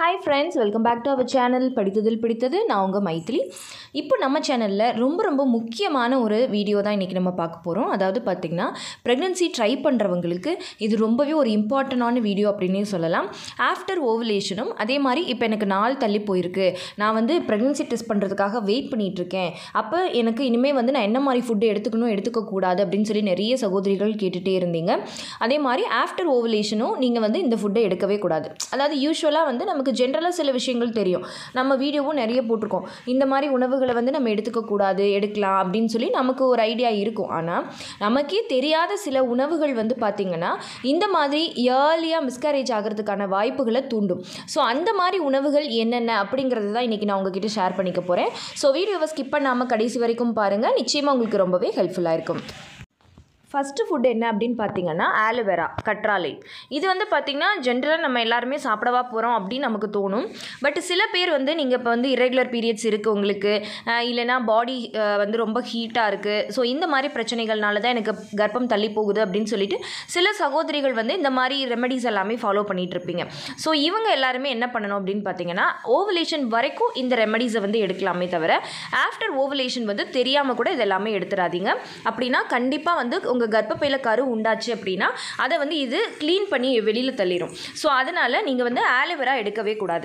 hi friends welcome back to our channel படித்ததில் பிடித்தது நான் உங்கள் மைத்திலி இப்போ நம்ம சேனலில் ரொம்ப ரொம்ப முக்கியமான ஒரு வீடியோ தான் இன்றைக்கி நம்ம பார்க்க போகிறோம் அதாவது பார்த்திங்கன்னா ப்ரெக்னென்சி ட்ரை பண்ணுறவங்களுக்கு இது ரொம்பவே ஒரு இம்பார்ட்டண்டான வீடியோ அப்படின்னே சொல்லலாம் ஆஃப்டர் ஓவலேஷனும் அதே மாதிரி இப்போ எனக்கு நாள் தள்ளி போயிருக்கு நான் வந்து ப்ரெக்னென்சி டெஸ்ட் பண்ணுறதுக்காக வெயிட் பண்ணிகிட்ருக்கேன் அப்போ எனக்கு இனிமேல் வந்து நான் என்ன மாதிரி ஃபுட்டு எடுத்துக்கணும் எடுத்துக்கக்கூடாது அப்படின்னு சொல்லி நிறைய சகோதரிகள் கேட்டுகிட்டே இருந்தீங்க அதே மாதிரி ஆஃப்டர் ஓவலேஷனும் நீங்கள் வந்து இந்த ஃபுட்டை எடுக்கவே கூடாது அதாவது யூஸ்வலாக வந்து நமக்கு ஜென்ரலாக சில விஷயங்கள் தெரியும் நம்ம வீடியோவும் நிறைய போட்டிருக்கோம் இந்த மாதிரி உணவுகளை வந்து நம்ம எடுத்துக்கக்கூடாது எடுக்கலாம் அப்படின்னு சொல்லி நமக்கு ஒரு ஐடியா இருக்கும் ஆனால் நமக்கே தெரியாத சில உணவுகள் வந்து பார்த்திங்கன்னா இந்த மாதிரி ஏர்லியாக மிஸ்கரேஜ் ஆகிறதுக்கான வாய்ப்புகளை தூண்டும் ஸோ அந்த மாதிரி உணவுகள் என்னென்ன அப்படிங்கிறது தான் இன்றைக்கி நான் உங்ககிட்ட ஷேர் பண்ணிக்க போகிறேன் ஸோ வீடியோவை ஸ்கிப் பண்ணாமல் கடைசி வரைக்கும் பாருங்கள் நிச்சயமாக உங்களுக்கு ரொம்பவே ஹெல்ப்ஃபுல்லாக இருக்கும் ஃபஸ்ட்டு ஃபுட் என்ன அப்படின்னு பார்த்தீங்கன்னா ஆலோவேரா கற்றாழை இது வந்து பார்த்திங்கன்னா ஜென்ரலாக நம்ம எல்லாருமே சாப்பிடவா போகிறோம் அப்படின்னு நமக்கு தோணும் பட் சில பேர் வந்து நீங்கள் இப்போ வந்து irregular பீரியட்ஸ் இருக்குது உங்களுக்கு அஹ் இல்லைனா பாடி வந்து ரொம்ப ஹீட்டாக இருக்குது ஸோ இந்த மாதிரி பிரச்சனைகள்னால தான் எனக்கு கர்ப்பம் தள்ளி போகுது அப்படின்னு சொல்லிட்டு சில சகோதரிகள் வந்து இந்த மாதிரி ரெமெடிஸ் எல்லாமே ஃபாலோ பண்ணிட்டு இருப்பீங்க ஸோ இவங்க எல்லாருமே என்ன பண்ணணும் அப்படின்னு பார்த்தீங்கன்னா ஓவலேஷன் வரைக்கும் இந்த ரெமெடிஸை வந்து எடுக்கலாமே தவிர ஆஃப்டர் ஓவலேஷன் வந்து தெரியாமல் கூட இதெல்லாமே எடுத்துடாதீங்க அப்படின்னா கண்டிப்பாக வந்து உங்கள் கர்ப்பப்பையில் கரு உண்டாச்சு அப்படின்னா அதை வந்து இது க்ளீன் பண்ணி வெளியில் தள்ளிடும் ஸோ அதனால் நீங்கள் வந்து ஆலோவேரா எடுக்கவே கூடாது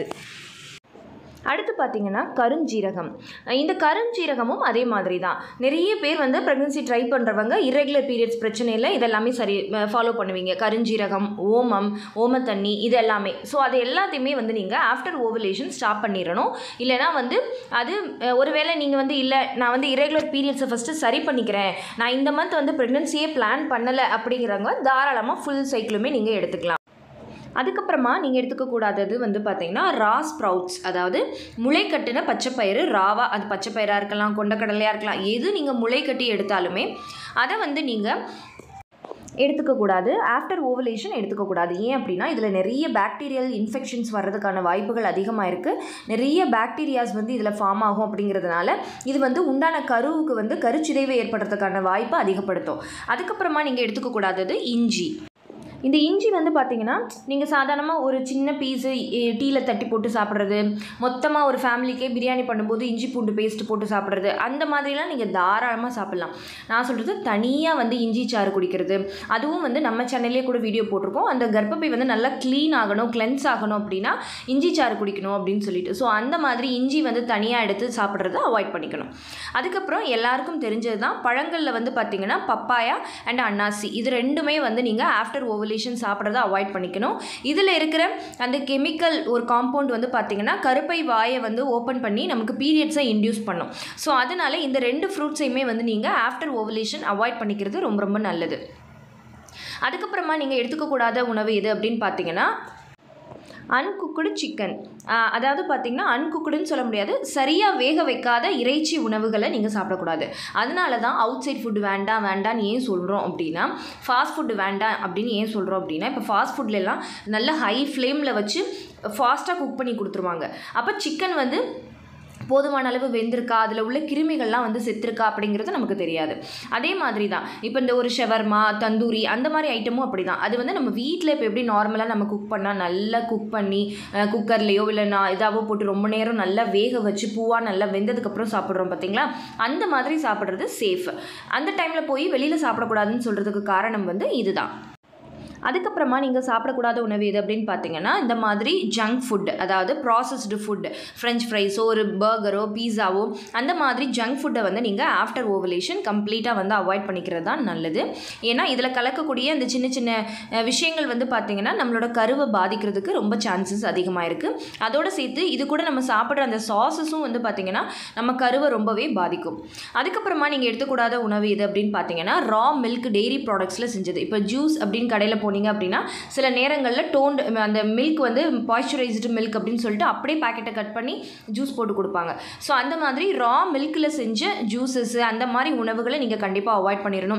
அடுத்து பார்த்தீங்கன்னா கருஞ்சீரகம் இந்த கருஞ்சீரகமும் அதே மாதிரி தான் நிறைய பேர் வந்து ப்ரெக்னன்சி ட்ரை பண்ணுறவங்க irregular பீரியட்ஸ் பிரச்சனையில் இதெல்லாமே சரி ஃபாலோ பண்ணுவீங்க கருஞ்சீரகம் ஓமம் ஓம தண்ணி இது எல்லாமே ஸோ அது எல்லாத்தையுமே வந்து நீங்கள் ஆஃப்டர் ஓவலேஷன் ஸ்டாப் பண்ணிடணும் இல்லைனா வந்து அது அஹ், ஒருவேளை நீங்கள் வந்து இல்லை நான் வந்து irregular பீரியட்ஸை ஃபஸ்ட்டு சரி பண்ணிக்கிறேன் நான் இந்த மந்த் வந்து ப்ரெக்னன்சியே பிளான் பண்ணலை அப்படிங்கிறவங்க தாராளமாக ஃபுல் சைக்கிளுமே நீங்கள் எடுத்துக்கலாம் அதுக்கப்புறமா நீங்கள் எடுத்துக்கக்கூடாதது வந்து பார்த்தீங்கன்னா ரா ஸ்ப்ரவுட்ஸ் அதாவது முளை கட்டின பச்சைப்பயிறு ராவா அது பச்சைப்பயிராக இருக்கலாம் கொண்டக்கடலையாக இருக்கலாம் எது நீங்கள் முளை கட்டி எடுத்தாலுமே அதை வந்து நீங்கள் எடுத்துக்கக்கூடாது ஆஃப்டர் ஓவலேஷன் எடுத்துக்கக்கூடாது ஏன் அப்படின்னா இதில் நிறைய பாக்டீரியல் இன்ஃபெக்ஷன்ஸ் வர்றதுக்கான வாய்ப்புகள் அதிகமாக இருக்குது நிறைய பாக்டீரியாஸ் வந்து இதில் ஃபார்ம் ஆகும் அப்படிங்கிறதுனால இது வந்து உண்டான கருவுக்கு வந்து கருச்சிதைவு ஏற்படுறதுக்கான வாய்ப்பை அதிகப்படுத்தும் அதுக்கப்புறமா நீங்கள் எடுத்துக்கக்கூடாதது இஞ்சி இந்த இஞ்சி வந்து பார்த்தீங்கன்னா நீங்கள் சாதாரணமாக ஒரு சின்ன பீஸு டீயில் தட்டி போட்டு சாப்பிட்றது மொத்தமாக ஒரு ஃபேமிலிக்கே பிரியாணி பண்ணும்போது இஞ்சி பூண்டு பேஸ்ட் போட்டு சாப்பிட்றது அந்த மாதிரிலாம் நீங்கள் தாராளமாக சாப்பிட்லாம் நான் சொல்கிறது தனியாக வந்து இஞ்சி சாறு குடிக்கிறது அதுவும் வந்து நம்ம சேனல்லே கூட வீடியோ போட்டிருக்கோம் அந்த கர்ப்பப்பை வந்து நல்லா க்ளீன் ஆகணும் கிளென்ஸ் ஆகணும் அப்படின்னா இஞ்சி சாறு குடிக்கணும் அப்படின்னு சொல்லிட்டு ஸோ அந்த மாதிரி இஞ்சி வந்து தனியாக எடுத்து சாப்பிட்றத அவாய்ட் பண்ணிக்கணும் அதுக்கப்புறம் எல்லாருக்கும் தெரிஞ்சது தான் பழங்களில் வந்து பார்த்தீங்கன்னா பப்பாயா அண்ட் அன்னாசி இது ரெண்டுமே வந்து நீங்கள் ஆஃப்டர் ஓவலேஷன் சாப்பிட்றத அவாய்ட் பண்ணிக்கணும் இதில் இருக்கிற அந்த கெமிக்கல் ஒரு காம்பவுண்ட் வந்து பார்த்திங்கன்னா கருப்பை வாயை வந்து ஓப்பன் பண்ணி நமக்கு பீரியட்ஸை இன்டியூஸ் பண்ணும் ஸோ அதனால் இந்த ரெண்டு ஃப்ரூட்ஸையுமே வந்து நீங்கள் ஆஃப்டர் ஓவலேஷன் அவாய்ட் பண்ணிக்கிறது ரொம்ப ரொம்ப நல்லது அதுக்கப்புறமா நீங்கள் எடுத்துக்கக்கூடாத உணவு எது அப்படின்னு பார்த்தீங்கன்னா அன்குக்குடு சிக்கன் அதாவது பார்த்திங்கன்னா அன்குக்குடுன்னு சொல்ல முடியாது சரியாக வேக வைக்காத இறைச்சி உணவுகளை நீங்கள் சாப்பிடக்கூடாது அதனால தான் அவுட் சைட் ஃபுட் வேண்டாம் வேண்டாம்னு ஏன் சொல்கிறோம் அப்படின்னா ஃபாஸ்ட் ஃபுட் வேண்டாம் அப்படின்னு ஏன் சொல்கிறோம் அப்படின்னா இப்போ ஃபாஸ்ட் ஃபுட்லலாம் நல்ல ஹை ஃப்ளேமில் வச்சு ஃபாஸ்ட்டாக குக் பண்ணி கொடுத்துருவாங்க அப்போ சிக்கன் வந்து போதுமான அளவு வெந்திருக்கா அதில் உள்ள கிருமிகள்லாம் வந்து செத்துருக்கா அப்படிங்கிறது நமக்கு தெரியாது அதே மாதிரி தான் இப்போ இந்த ஒரு ஷவர்மா தந்தூரி அந்த மாதிரி ஐட்டமும் அப்படி தான் அது வந்து நம்ம வீட்டில் இப்போ எப்படி நார்மலாக நம்ம குக் பண்ணால் நல்லா குக் பண்ணி குக்கர்லேயோ இல்லை நான் இதாவோ போட்டு ரொம்ப நேரம் நல்லா வேக வச்சு பூவாக நல்லா வெந்ததுக்கப்புறம் சாப்பிட்றோம் பார்த்தீங்களா அந்த மாதிரி சாப்பிட்றது சேஃப் அந்த டைமில் போய் வெளியில் சாப்பிடக்கூடாதுன்னு சொல்கிறதுக்கு காரணம் வந்து இதுதான் அதுக்கப்புறமா நீங்கள் சாப்பிடக்கூடாத உணவு எது அப்படின்னு பார்த்தீங்கன்னா இந்த மாதிரி ஜங்க் ஃபுட் அதாவது ப்ராசஸ்டு ஃபுட் ஃப்ரெஞ்ச் ஃப்ரைஸோ ஒரு பர்கரோ பீஸாவோ அந்த மாதிரி ஜங்க் ஃபுட்டை வந்து நீங்கள் ஆஃப்டர் ஓவலேஷன் கம்ப்ளீட்டாக வந்து அவாய்ட் பண்ணிக்கிறது தான் நல்லது ஏன்னா இதில் கலக்கக்கூடிய அந்த சின்ன சின்ன அஹ், விஷயங்கள் வந்து பார்த்திங்கன்னா நம்மளோட கருவை பாதிக்கிறதுக்கு ரொம்ப சான்சஸ் அதிகமாக இருக்குது அதோடு சேர்த்து இது கூட நம்ம சாப்பிட்ற அந்த சாஸஸும் வந்து பார்த்திங்கன்னா நம்ம கருவை ரொம்பவே பாதிக்கும் அதுக்கப்புறமா நீங்கள் எடுத்துக்கூடாத உணவு எது அப்படின்னு பார்த்தீங்கன்னா ரா மில்க் டெய்ரி ப்ராடக்ட்ஸில் செஞ்சது இப்போ ஜூஸ் அப்படின்னு கடையில் போனீங்க அப்படின்னா சில நேரங்களில் டோன்டு அந்த மில்க் வந்து பாய்ஸ்சரைஸ்டு மில்க் அப்படின்னு சொல்லிட்டு அப்படியே பாக்கெட்டை கட் பண்ணி ஜூஸ் போட்டு கொடுப்பாங்க ஸோ அந்த மாதிரி ரா மில்கில் செஞ்ச ஜூஸஸ் அந்த மாதிரி உணவுகளை நீங்கள் கண்டிப்பாக அவாய்ட் பண்ணிடணும்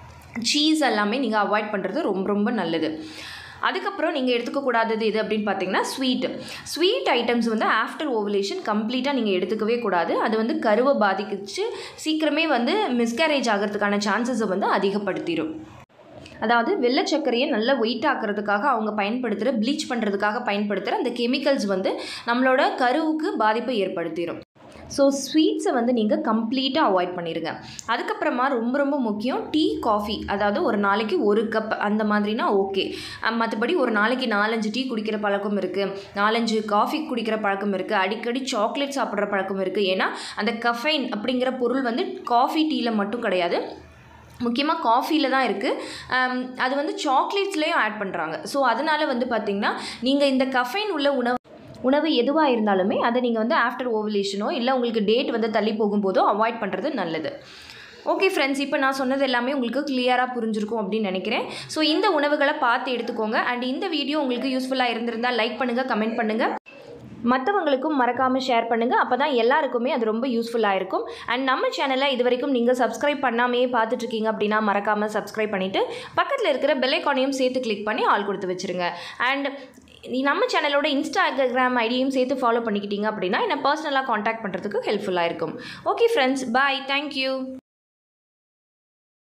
சீஸ் எல்லாமே நீங்கள் அவாய்ட் பண்ணுறது ரொம்ப ரொம்ப நல்லது அதுக்கப்புறம் நீங்கள் எடுத்துக்கக்கூடாதது எது அப்படின்னு பார்த்தீங்கன்னா ஸ்வீட் ஸ்வீட் ஐட்டம்ஸ் வந்து ஆஃப்டர் ஓவலேஷன் கம்ப்ளீட்டாக நீங்கள் எடுத்துக்கவே கூடாது அது வந்து கருவை பாதிக்கிச்சு சீக்கிரமே வந்து மிஸ்கேரேஜ் ஆகிறதுக்கான சான்சஸை வந்து அதிகப்படுத்திடும் அதாவது வெள்ளை சர்க்கரையை நல்லா ஒயிட் ஆக்கிறதுக்காக அவங்க பயன்படுத்துகிற ப்ளீச் பண்ணுறதுக்காக பயன்படுத்துகிற அந்த கெமிக்கல்ஸ் வந்து நம்மளோட கருவுக்கு பாதிப்பை ஏற்படுத்திடும் ஸோ ஸ்வீட்ஸை வந்து நீங்கள் கம்ப்ளீட்டாக அவாய்ட் பண்ணிடுங்க அதுக்கப்புறமா ரொம்ப ரொம்ப முக்கியம் டீ காஃபி அதாவது ஒரு நாளைக்கு ஒரு கப் அந்த மாதிரினா ஓகே மற்றபடி ஒரு நாளைக்கு நாலஞ்சு டீ குடிக்கிற பழக்கம் இருக்குது நாலஞ்சு காஃபி குடிக்கிற பழக்கம் இருக்குது அடிக்கடி சாக்லேட் சாப்பிட்ற பழக்கம் இருக்குது ஏன்னா அந்த கஃபைன் அப்படிங்கிற பொருள் வந்து காஃபி டீயில் மட்டும் கிடையாது முக்கியமாக காஃபியில் தான் இருக்குது அது வந்து சாக்லேட்ஸ்லேயும் ஆட் பண்ணுறாங்க ஸோ அதனால் வந்து பார்த்திங்கன்னா நீங்கள் இந்த கஃபைன் உள்ள உணவு உணவு எதுவாக இருந்தாலுமே அதை நீங்கள் வந்து ஆஃப்டர் ஓவலேஷனோ இல்லை உங்களுக்கு டேட் வந்து தள்ளி போகும்போதோ அவாய்ட் பண்ணுறது நல்லது ஓகே ஃப்ரெண்ட்ஸ் இப்போ நான் சொன்னது எல்லாமே உங்களுக்கு கிளியராக புரிஞ்சிருக்கும் அப்படின்னு நினைக்கிறேன் ஸோ இந்த உணவுகளை பார்த்து எடுத்துக்கோங்க அண்ட் இந்த வீடியோ உங்களுக்கு யூஸ்ஃபுல்லாக இருந்திருந்தால் லைக் பண்ணுங்கள் கமெண்ட் பண்ணுங்கள் மற்றவங்களுக்கும் மறக்காமல் ஷேர் பண்ணுங்கள் அப்போ தான் எல்லாருக்குமே அது ரொம்ப யூஸ்ஃபுல்லாக இருக்கும் அண்ட் நம்ம சேனலை இது வரைக்கும் நீங்கள் சப்ஸ்கிரைப் பண்ணாமையே பார்த்துட்ருக்கீங்க அப்படின்னா மறக்காமல் சப்ஸ்கிரைப் பண்ணிவிட்டு பக்கத்தில் இருக்கிற பெல்லைக்கானையும் சேர்த்து கிளிக் பண்ணி ஆள் கொடுத்து வச்சுருங்க அண்ட் நம்ம சேனலோட இன்ஸ்டாகிராம் ஐடியும் சேர்த்து ஃபாலோ பண்ணிக்கிட்டீங்க அப்படின்னா என்னை பர்சனலாக காண்டாக்ட் பண்ணுறதுக்கு ஹெல்ப்ஃபுல்லாக இருக்கும் ஓகே ஃப்ரெண்ட்ஸ் பாய் தேங்க்யூ